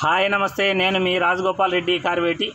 hi నమస్తే నేను మీ రాజగోపాల్ రెడ్డి కార్వేటి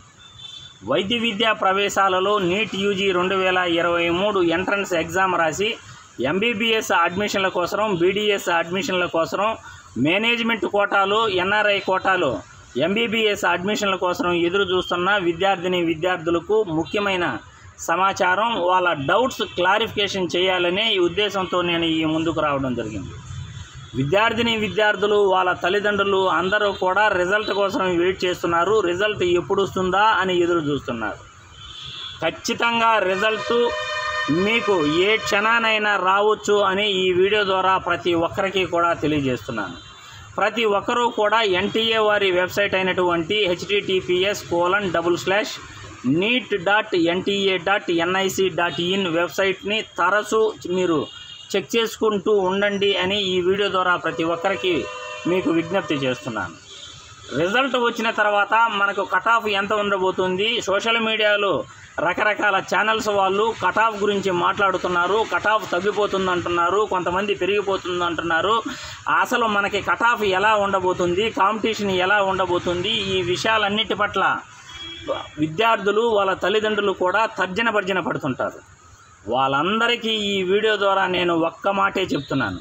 వైద్య విద్యా ప్రవేశాలలో నీట్ యూజీ రెండు వేల ఇరవై మూడు ఎంట్రన్స్ ఎగ్జామ్ రాసి ఎంబీబీఎస్ అడ్మిషన్ల కోసం బీడీఎస్ అడ్మిషన్ల కోసం మేనేజ్మెంట్ కోటాలు ఎన్ఆర్ఐ కోటాలు ఎంబీబీఎస్ అడ్మిషన్ల కోసం ఎదురు చూస్తున్న విద్యార్థిని విద్యార్థులకు ముఖ్యమైన సమాచారం వాళ్ళ డౌట్స్ క్లారిఫికేషన్ చేయాలనే ఈ ఉద్దేశంతో నేను ఈ ముందుకు రావడం జరిగింది విద్యార్థిని విద్యార్థులు వాళ్ళ తల్లిదండ్రులు అందరూ కూడా రిజల్ట్ కోసం వెయిట్ చేస్తున్నారు రిజల్ట్ ఎప్పుడు వస్తుందా అని ఎదురు చూస్తున్నారు ఖచ్చితంగా రిజల్ట్ మీకు ఏ క్షణానైనా రావచ్చు అని ఈ వీడియో ద్వారా ప్రతి ఒక్కరికి కూడా తెలియజేస్తున్నాను ప్రతి ఒక్కరూ కూడా ఎన్టీఏ వారి వెబ్సైట్ అయినటువంటి H T T P S colon double slash NEET dot N T A dot N I C dot in వెబ్సైట్ని తరచూ మీరు చెక్ చేసుకుంటూ ఉండండి అని ఈ వీడియో ద్వారా ప్రతి ఒక్కరికి మీకు విజ్ఞప్తి చేస్తున్నాను రిజల్ట్ వచ్చిన తర్వాత మనకు కట్ ఆఫ్ ఎంత ఉండబోతుంది సోషల్ మీడియాలో రకరకాల ఛానల్స్ వాళ్ళు కట్ ఆఫ్ గురించి మాట్లాడుతున్నారు కట్ ఆఫ్ తగ్గిపోతుంది అంటున్నారు కొంతమంది పెరిగిపోతుంది అంటున్నారు అసలు మనకి కట్ ఆఫ్ ఎలా ఉండబోతుంది కాంపిటీషన్ ఎలా ఉండబోతుంది ఈ విషయాలన్నిటి పట్ల విద్యార్థులు వాళ్ళ తల్లిదండ్రులు కూడా తర్జన భర్జన పడుతుంటారు వాళ్ళందరికీ ఈ వీడియో ద్వారా నేను ఒక్క మాటే చెప్తున్నాను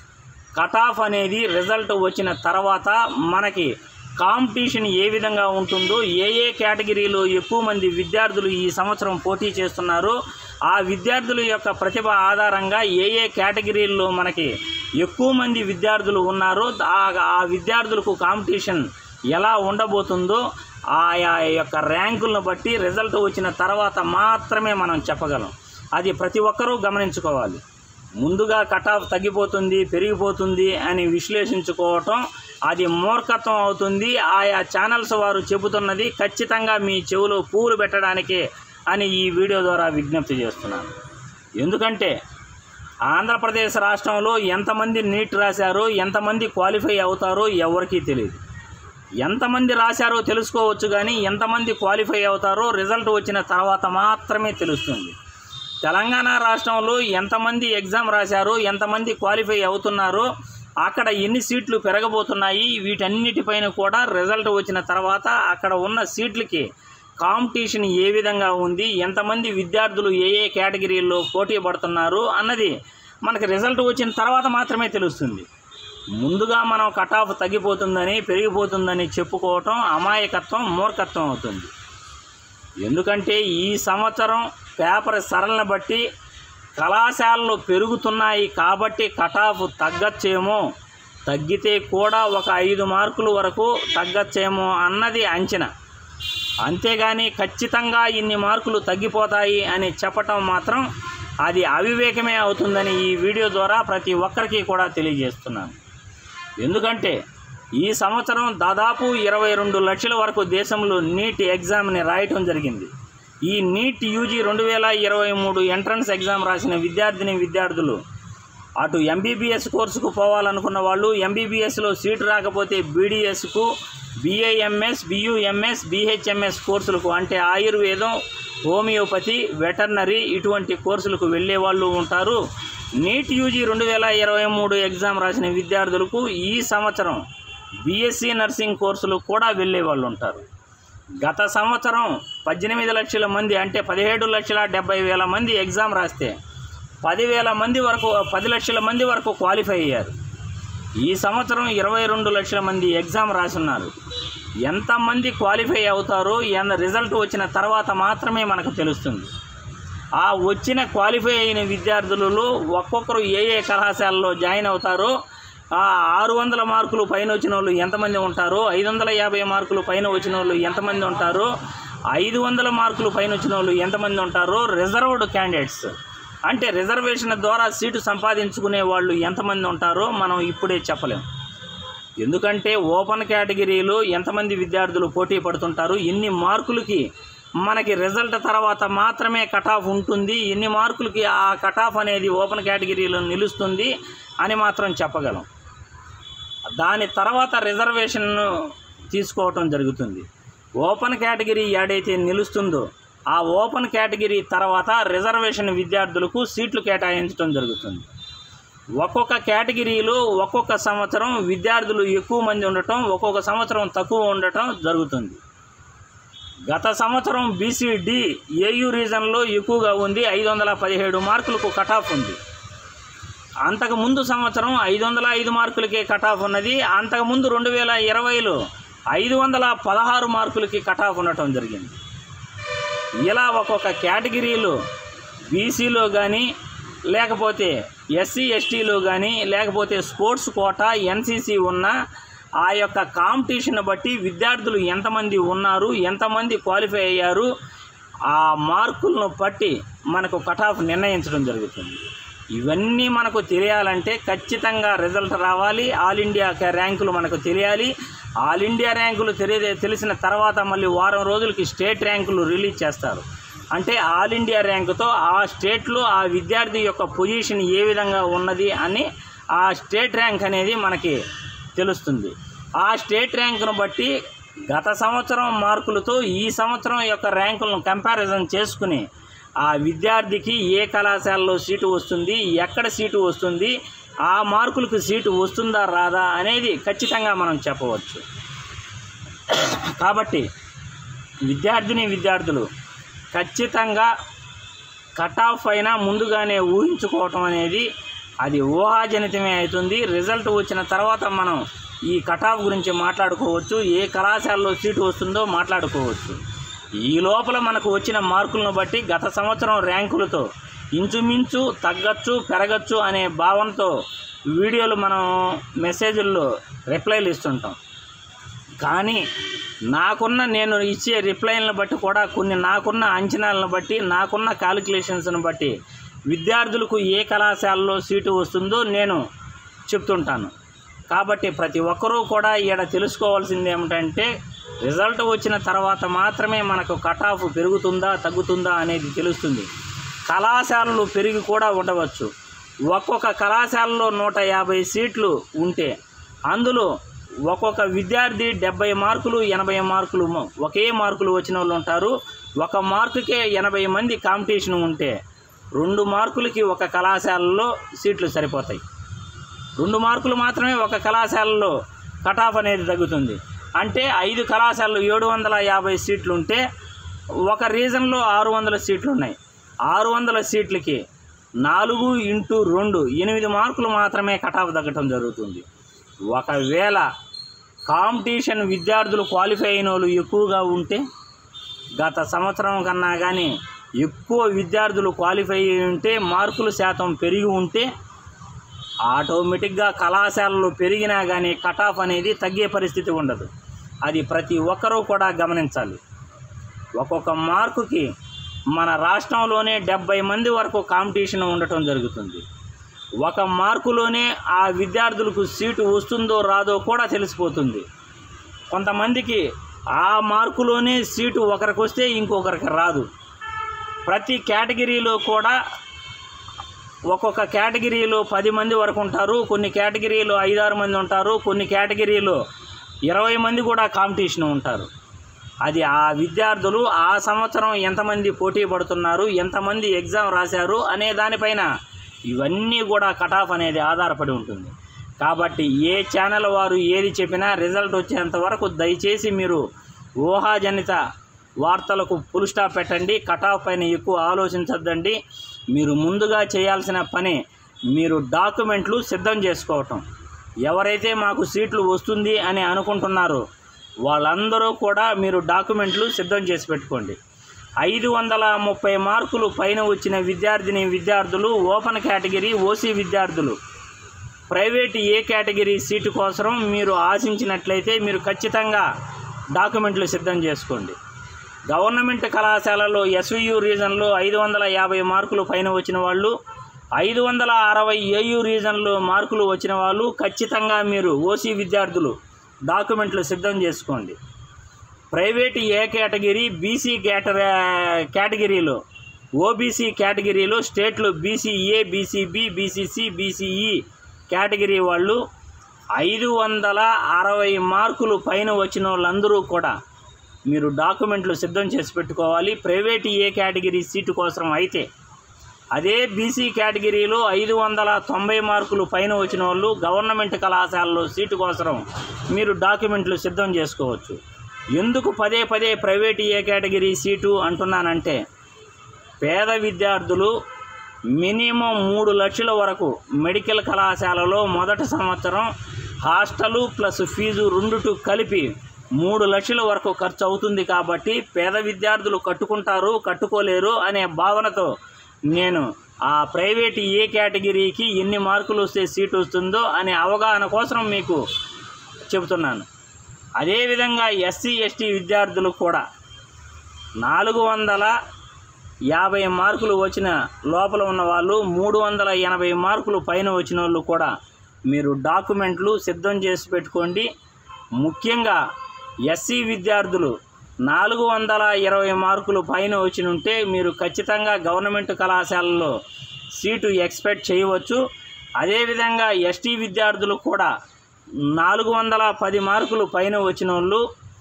కట్ ఆఫ్ అనేది రిజల్ట్ వచ్చిన తర్వాత మనకి కాంపిటీషన్ ఏ విధంగా ఉంటుందో ఏ ఏ కేటగిరీలో ఎక్కువ మంది విద్యార్థులు ఈ సంవత్సరం పోటీ చేస్తున్నారో ఆ విద్యార్థుల యొక్క ప్రతిభ ఆధారంగా ఏ ఏ కేటగిరీల్లో మనకి ఎక్కువ మంది విద్యార్థులు ఉన్నారో ఆ ఆ విద్యార్థులకు కాంపిటీషన్ ఎలా ఉండబోతుందో ఆయా యొక్క ర్యాంకులను బట్టి రిజల్ట్ వచ్చిన తర్వాత మాత్రమే మనం చెప్పగలం అది ప్రతి ఒక్కరూ గమనించుకోవాలి ముందుగా కట్ ఆఫ్ తగ్గిపోతుంది పెరిగిపోతుంది అని విశ్లేషించుకోవటం అది మూర్ఖత్వం అవుతుంది ఆయా ఛానల్స్ వారు చెబుతున్నది ఖచ్చితంగా మీ చెవులో పూలు పెట్టడానికే అని ఈ వీడియో ద్వారా విజ్ఞప్తి చేస్తున్నాను ఎందుకంటే ఆంధ్రప్రదేశ్ రాష్ట్రంలో ఎంతమంది నీట్ రాశారో ఎంతమంది క్వాలిఫై అవుతారో ఎవరికీ తెలియదు ఎంతమంది రాశారో తెలుసుకోవచ్చు కానీ ఎంతమంది క్వాలిఫై అవుతారో రిజల్ట్ వచ్చిన తర్వాత మాత్రమే తెలుస్తుంది తెలంగాణ రాష్ట్రంలో ఎంతమంది ఎగ్జామ్ రాశారో ఎంతమంది క్వాలిఫై అవుతున్నారో అక్కడ ఎన్ని సీట్లు పెరగబోతున్నాయి వీటన్నిటిపైన కూడా రిజల్ట్ వచ్చిన తర్వాత అక్కడ ఉన్న సీట్లకి కాంపిటీషన్ ఏ విధంగా ఉంది ఎంతమంది విద్యార్థులు ఏ ఏ కేటగిరీల్లో పోటీ పడుతున్నారు అన్నది మనకి రిజల్ట్ వచ్చిన తర్వాత మాత్రమే తెలుస్తుంది ముందుగా మనం కట్ ఆఫ్ తగ్గిపోతుందని పెరిగిపోతుందని చెప్పుకోవటం అమాయకత్వం మూర్ఖత్వం అవుతుంది ఎందుకంటే ఈ సంవత్సరం పేపర్ సరళను బట్టి కళాశాలలు పెరుగుతున్నాయి కాబట్టి కట్ ఆఫ్ తగ్గచ్చేమో తగ్గితే కూడా ఒక ఐదు మార్కుల వరకు తగ్గచ్చేమో అన్నది అంచనా అంతేగాని ఖచ్చితంగా ఇన్ని మార్కులు తగ్గిపోతాయి అని చెప్పటం మాత్రం అది అవివేకమే అవుతుందని ఈ వీడియో ద్వారా ప్రతి ఒక్కరికి కూడా తెలియజేస్తున్నాను ఎందుకంటే ఈ సంవత్సరం దాదాపు ఇరవై రెండు లక్షల వరకు దేశంలో నీట్ ఎగ్జామ్ని రాయటం జరిగింది ఈ నీట్ యూజీ రెండు వేల ఇరవై మూడు ఎంట్రన్స్ ఎగ్జామ్ రాసిన విద్యార్థిని విద్యార్థులు అటు ఎంబీబీఎస్ కోర్సుకు పోవాలనుకున్న వాళ్ళు ఎంబీబీఎస్లో సీటు రాకపోతే బీడీఎస్కు బీఏఎంఎస్ బియుఎంఎస్ బీహెచ్ఎంఎస్ కోర్సులకు అంటే ఆయుర్వేదం హోమియోపతి వెటర్నరీ ఇటువంటి కోర్సులకు వెళ్ళే వాళ్ళు ఉంటారు నీట్ యూజీ రెండు వేల ఇరవై మూడు ఎగ్జామ్ రాసిన విద్యార్థులకు ఈ సంవత్సరం బీఎస్సీ నర్సింగ్ కోర్సులు కూడా వెళ్ళే వాళ్ళు ఉంటారు గత సంవత్సరం పద్దెనిమిది లక్షల మంది అంటే పదిహేడు లక్షల డెబ్బై వేల మంది ఎగ్జామ్ రాస్తే పదివేల మంది వరకు పది లక్షల మంది వరకు క్వాలిఫై అయ్యారు ఈ సంవత్సరం ఇరవై రెండు లక్షల మంది ఎగ్జామ్ రాసున్నారు ఎంతమంది క్వాలిఫై అవుతారో ఎన్న రిజల్ట్ వచ్చిన తర్వాత మాత్రమే మనకు తెలుస్తుంది ఆ వచ్చిన క్వాలిఫై అయిన విద్యార్థులలో ఒక్కొక్కరు ఏ ఏ కళాశాలలో జాయిన్ అవుతారో ఆ ఆరు వందల మార్కులు పైన వచ్చిన వాళ్ళు ఎంతమంది ఉంటారో ఐదు వందల యాభై మార్కులు పైన వచ్చిన వాళ్ళు ఎంతమంది ఉంటారో ఐదు వందల మార్కులు పైన వచ్చిన వాళ్ళు ఎంతమంది ఉంటారో రిజర్వ్డ్ క్యాండిడేట్స్ అంటే రిజర్వేషన్ ద్వారా సీటు సంపాదించుకునే వాళ్ళు ఎంతమంది ఉంటారో మనం ఇప్పుడే చెప్పలేం ఎందుకంటే ఓపెన్ కేటగిరీలో ఎంతమంది విద్యార్థులు పోటీ పడుతుంటారు ఎన్ని మార్కులకి మనకి రిజల్ట్ తర్వాత మాత్రమే కట్ ఆఫ్ ఉంటుంది ఎన్ని మార్కులకి ఆ కట్ ఆఫ్ అనేది ఓపెన్ కేటగిరీలో నిలుస్తుంది అని మాత్రం చెప్పగలం దాని తర్వాత రిజర్వేషన్ తీసుకోవటం జరుగుతుంది ఓపెన్ కేటగిరీ ఏడైతే నిలుస్తుందో ఆ ఓపెన్ కేటగిరీ తర్వాత రిజర్వేషన్ విద్యార్థులకు సీట్లు కేటాయించడం జరుగుతుంది ఒక్కొక్క కేటగిరీలో ఒక్కొక్క సంవత్సరం విద్యార్థులు ఎక్కువ మంది ఉండటం ఒక్కొక్క సంవత్సరం తక్కువ ఉండటం జరుగుతుంది గత సంవత్సరం బీసీడి ఏయూ రీజన్లో ఎక్కువగా ఉంది ఐదు వందల పదిహేడు మార్కులకు కట్ ఆఫ్ ఉంది అంతకు ముందు సంవత్సరం ఐదు వందల ఐదు మార్కులకే కట్ ఆఫ్ ఉన్నది అంతకుముందు రెండు వేల ఇరవైలో ఐదు వందల పదహారు మార్కులకి కట్ ఆఫ్ ఉండటం జరిగింది ఇలా ఒక్కొక్క కేటగిరీలో బీసీలో కానీ లేకపోతే ఎస్సీ ఎస్టీలో కానీ లేకపోతే స్పోర్ట్స్ కోటా ఎన్సీసీ ఉన్న ఆ యొక్క కాంపిటీషన్ బట్టి విద్యార్థులు ఎంతమంది ఉన్నారు ఎంతమంది క్వాలిఫై అయ్యారు ఆ మార్కులను బట్టి మనకు కట్ ఆఫ్ నిర్ణయించడం జరుగుతుంది ఇవన్నీ మనకు తెలియాలంటే ఖచ్చితంగా రిజల్ట్ రావాలి ఆల్ ఇండియా క- ర్యాంకులు మనకు తెలియాలి ఆల్ ఇండియా ర్యాంకులు తెలియ తెలిసిన తర్వాత మళ్ళీ వారం రోజులకి స్టేట్ ర్యాంకులు రిలీజ్ చేస్తారు అంటే ఆల్ ఇండియా ర్యాంకుతో ఆ స్టేట్లో ఆ విద్యార్థి యొక్క పొజిషన్ ఏ విధంగా ఉన్నది అని ఆ స్టేట్ ర్యాంక్ అనేది మనకి తెలుస్తుంది ఆ స్టేట్ ర్యాంకును బట్టి గత సంవత్సరం మార్కులతో ఈ సంవత్సరం యొక్క ర్యాంకులను కంపారిజన్ చేసుకుని ఆ విద్యార్థికి ఏ కళాశాలలో సీటు వస్తుంది ఎక్కడ సీటు వస్తుంది ఆ మార్కులకు సీటు వస్తుందా రాదా అనేది ఖచ్చితంగా మనం చెప్పవచ్చు కాబట్టి విద్యార్థిని విద్యార్థులు ఖచ్చితంగా కట్ ఆఫ్ అయినా ముందుగానే ఊహించుకోవటం అనేది అది ఊహాజనితమే అవుతుంది రిజల్ట్ వచ్చిన తర్వాత మనం ఈ కట్ ఆఫ్ గురించి మాట్లాడుకోవచ్చు ఏ కళాశాలలో సీటు వస్తుందో మాట్లాడుకోవచ్చు ఈ లోపల మనకు వచ్చిన మార్కులను బట్టి గత సంవత్సరం ర్యాంకులతో ఇంచుమించు తగ్గచ్చు పెరగచ్చు అనే భావనతో వీడియోలు మనం మెసేజ్ల్లో రిప్లైలు ఇస్తుంటాం కానీ నాకున్న నేను ఇచ్చే రిప్లైలను బట్టి కూడా కొన్ని నాకున్న అంచనాలను బట్టి నాకున్న క్యాలిక్యులేషన్స్ని బట్టి విద్యార్థులకు ఏ కళాశాలలో సీటు వస్తుందో నేను చెప్తుంటాను కాబట్టి ప్రతి ఒక్కరూ కూడా ఈడ తెలుసుకోవాల్సింది ఏమిటంటే రిజల్ట్ వచ్చిన తర్వాత మాత్రమే మనకు కట్ ఆఫ్ పెరుగుతుందా తగ్గుతుందా అనేది తెలుస్తుంది కళాశాలలు పెరిగి కూడా ఉండవచ్చు ఒక్కొక్క కళాశాలలో నూట యాభై సీట్లు ఉంటే అందులో ఒక్కొక్క విద్యార్థి డెబ్బై మార్కులు ఎనభై మార్కులు మ- ఒకే మార్కులు వచ్చిన వాళ్ళు ఉంటారు ఒక మార్కుకే ఎనభై మంది కాంపిటీషన్ ఉంటే రెండు మార్కులకి ఒక కళాశాలలో సీట్లు సరిపోతాయి రెండు మార్కులు మాత్రమే ఒక కళాశాలలో కట్ ఆఫ్ అనేది తగ్గుతుంది అంటే ఐదు కళాశాలలు ఏడు వందల యాభై సీట్లు ఉంటే ఒక రీజన్లో ఆరు వందల సీట్లు ఉన్నాయి ఆరు వందల సీట్లకి నాలుగు ఇంటూ రెండు ఎనిమిది మార్కులు మాత్రమే కట్ ఆఫ్ తగ్గటం జరుగుతుంది ఒకవేళ కాంపిటీషన్ విద్యార్థులు క్వాలిఫై అయిన వాళ్ళు ఎక్కువగా ఉంటే గత సంవత్సరం కన్నా కానీ ఎక్కువ విద్యార్థులు క్వాలిఫై అయి ఉంటే మార్కుల శాతం పెరిగి ఉంటే ఆటోమేటిక్గా కళాశాలలు పెరిగినా కానీ కట్ ఆఫ్ అనేది తగ్గే పరిస్థితి ఉండదు అది ప్రతి ఒక్కరూ కూడా గమనించాలి ఒక్కొక్క మార్కుకి మన రాష్ట్రంలోనే డెబ్బై మంది వరకు కాంపిటీషన్ ఉండటం జరుగుతుంది ఒక మార్కులోనే ఆ విద్యార్థులకు సీటు వస్తుందో రాదో కూడా తెలిసిపోతుంది కొంతమందికి ఆ మార్కులోనే సీటు ఒకరికి వస్తే ఇంకొకరికి రాదు ప్రతి కేటగిరీలో కూడా ఒక్కొక్క కేటగిరీలో పది మంది వరకు ఉంటారు కొన్ని కేటగిరీలో ఐదారు మంది ఉంటారు కొన్ని కేటగిరీలో ఇరవై మంది కూడా కాంపిటీషన్ ఉంటారు అది ఆ విద్యార్థులు ఆ సంవత్సరం ఎంతమంది పోటీ పడుతున్నారు ఎంతమంది ఎగ్జామ్ రాశారు అనే దానిపైన ఇవన్నీ కూడా కట్ ఆఫ్ అనేది ఆధారపడి ఉంటుంది కాబట్టి ఏ ఛానల్ వారు ఏది చెప్పినా రిజల్ట్ వచ్చేంత వరకు దయచేసి మీరు ఊహాజనిత వార్తలకు ఫుల్ స్టాప్ పెట్టండి కట్ ఆఫ్ పైన ఎక్కువ ఆలోచించొద్దండి మీరు ముందుగా చేయాల్సిన పని మీరు డాక్యుమెంట్లు సిద్ధం చేసుకోవటం ఎవరైతే మాకు సీట్లు వస్తుంది అని అనుకుంటున్నారో వాళ్ళందరూ కూడా మీరు డాక్యుమెంట్లు సిద్ధం చేసి పెట్టుకోండి ఐదు వందల ముప్పై మార్కులు పైన వచ్చిన విద్యార్థిని విద్యార్థులు ఓపెన్ కేటగిరీ ఓసీ విద్యార్థులు ప్రైవేట్ ఏ కేటగిరీ సీటు కోసం మీరు ఆశించినట్లయితే మీరు ఖచ్చితంగా డాక్యుమెంట్లు సిద్ధం చేసుకోండి గవర్నమెంట్ కళాశాలలో ఎస్వియు రీజన్లో ఐదు వందల యాభై మార్కులు పైన వచ్చిన వాళ్ళు ఐదు వందల అరవై ఏయు రీజన్లో మార్కులు వచ్చిన వాళ్ళు ఖచ్చితంగా మీరు ఓసీ విద్యార్థులు డాక్యుమెంట్లు సిద్ధం చేసుకోండి private A category B C category కేటగిరీలో ఓబీసీ కేటగిరీలో స్టేట్లో B C A B C B B C C B C E category వాళ్ళు ఐదు వందల అరవై మార్కులు పైన వచ్చిన వాళ్ళందరూ కూడా మీరు డాక్యుమెంట్లు సిద్ధం చేసి పెట్టుకోవాలి ప్రైవేట్ ఏ కేటగిరీ సీటు కోసం అయితే అదే బీసీ కేటగిరీలో ఐదు వందల తొంభై మార్కులు పైన వచ్చిన వాళ్ళు గవర్నమెంట్ కళాశాలలో సీటు కోసం మీరు డాక్యుమెంట్లు సిద్ధం చేసుకోవచ్చు ఎందుకు పదే పదే ప్రైవేట్ ఏ కేటగిరీ సీటు అంటున్నానంటే పేద విద్యార్థులు మినిమం మూడు లక్షల వరకు మెడికల్ కళాశాలలో మొదటి సంవత్సరం హాస్టలు ప్లస్ ఫీజు రెండుటు కలిపి మూడు లక్షల వరకు ఖర్చు అవుతుంది కాబట్టి పేద విద్యార్థులు కట్టుకుంటారు కట్టుకోలేరు అనే భావనతో నేను ఆ ప్రైవేట్ ఏ కేటగిరీకి ఎన్ని మార్కులు వస్తే సీటు వస్తుందో అనే అవగాహన కోసం మీకు చెబుతున్నాను అదేవిధంగా ఎస్సీ ఎస్టీ విద్యార్థులు కూడా నాలుగు వందల యాభై మార్కులు వచ్చిన లోపల ఉన్న వాళ్ళు మూడు వందల ఎనభై మార్కులు పైన వచ్చిన వాళ్ళు కూడా మీరు డాక్యుమెంట్లు సిద్ధం చేసి పెట్టుకోండి ముఖ్యంగా ఎస్సీ విద్యార్థులు నాలుగు వందల ఇరవై మార్కులు పైన వచ్చి ఉంటే మీరు ఖచ్చితంగా గవర్నమెంట్ కళాశాలలో సీటు ఎక్స్పెక్ట్ చేయవచ్చు అదేవిధంగా ఎస్టీ విద్యార్థులు కూడా నాలుగు వందల పది మార్కులు పైన వచ్చిన వాళ్ళు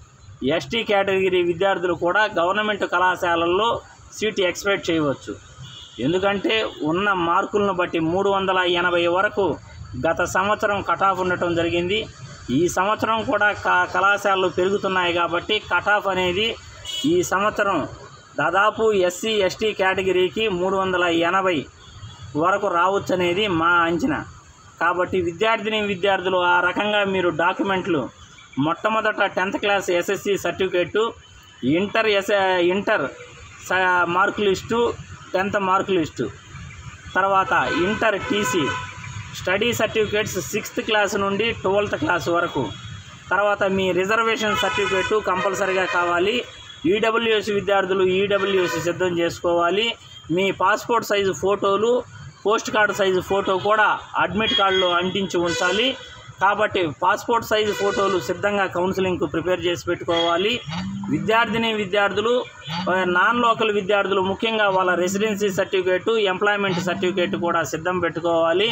ఎస్టీ కేటగిరీ విద్యార్థులు కూడా గవర్నమెంట్ కళాశాలల్లో సీటు ఎక్స్పెక్ట్ చేయవచ్చు ఎందుకంటే ఉన్న మార్కులను బట్టి మూడు వందల ఎనభై వరకు గత సంవత్సరం కటాఫ్ ఉండటం జరిగింది ఈ సంవత్సరం కూడా క కళాశాలలు పెరుగుతున్నాయి కాబట్టి కటాఫ్ అనేది ఈ సంవత్సరం దాదాపు ఎస్సీ ఎస్టీ కేటగిరీకి మూడు వందల ఎనభై వరకు రావచ్చు అనేది మా అంచనా కాబట్టి విద్యార్థిని విద్యార్థులు ఆ రకంగా మీరు డాక్యుమెంట్లు మొట్టమొదట tenth class S S C certificate inter ఎస్ ఇంటర్ స mark list tenth mark list తర్వాత inter T C study certificates sixth class నుండి ట్వెల్త్ క్లాస్ వరకు తర్వాత మీ రిజర్వేషన్ సర్టిఫికేటు కంపల్సరీగా కావాలి ఈడబ్ల్యూఎస్ విద్యార్థులు ఈడబ్ల్యూఎస్ సిద్ధం చేసుకోవాలి మీ పాస్పోర్ట్ సైజు ఫోటోలు పోస్ట్ కార్డు సైజు ఫోటో కూడా అడ్మిట్ కార్డులో అంటించి ఉంచాలి కాబట్టి పాస్పోర్ట్ సైజు ఫోటోలు సిద్ధంగా కౌన్సిలింగ్కు ప్రిపేర్ చేసి పెట్టుకోవాలి విద్యార్థిని విద్యార్థులు ఆ, నాన్ లోకల్ విద్యార్థులు ముఖ్యంగా వాళ్ళ రెసిడెన్సీ సర్టిఫికేటు ఎంప్లాయ్మెంట్ సర్టిఫికేట్ కూడా సిద్ధం పెట్టుకోవాలి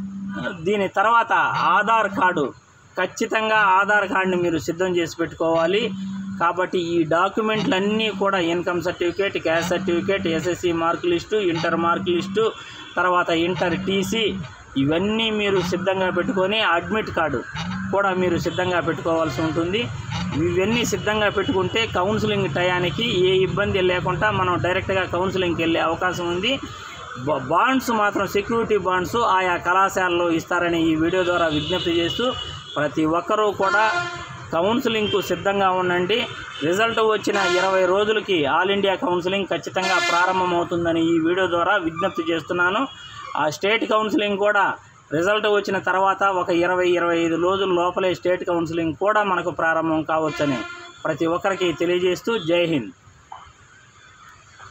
దీని తర్వాత ఆధార్ కార్డు ఖచ్చితంగా ఆధార్ కార్డుని మీరు సిద్ధం చేసి పెట్టుకోవాలి కాబట్టి ఈ డాక్యుమెంట్లన్నీ కూడా income certificate caste certificate S S C mark list inter mark list తర్వాత ఇంటర్ టీసీ ఇవన్నీ మీరు సిద్ధంగా పెట్టుకొని అడ్మిట్ కార్డు కూడా మీరు సిద్ధంగా పెట్టుకోవాల్సి ఉంటుంది ఇవన్నీ సిద్ధంగా పెట్టుకుంటే కౌన్సిలింగ్ టయానికి ఏ ఇబ్బంది లేకుండా మనం డైరెక్ట్గా కౌన్సిలింగ్కి వెళ్ళే అవకాశం ఉంది బా- బాండ్స్ మాత్రం సెక్యూరిటీ బాండ్స్ ఆయా కళాశాలలో ఇస్తారని ఈ వీడియో ద్వారా విజ్ఞప్తి చేస్తూ ప్రతి ఒక్కరూ కూడా కౌన్సిలింగ్కు సిద్ధంగా ఉండండి రిజల్ట్ వచ్చిన ఇరవై రోజులకి ఆల్ ఇండియా కౌన్సిలింగ్ ఖచ్చితంగా ప్రారంభమవుతుందని ఈ వీడియో ద్వారా విజ్ఞప్తి చేస్తున్నాను ఆ స్టేట్ కౌన్సిలింగ్ కూడా రిజల్ట్ వచ్చిన తర్వాత ఒక ఇరవై ఇరవై ఐదు రోజుల లోపలే స్టేట్ కౌన్సిలింగ్ కూడా మనకు ప్రారంభం కావచ్చని ప్రతి ఒక్కరికి తెలియజేస్తూ జై హింద్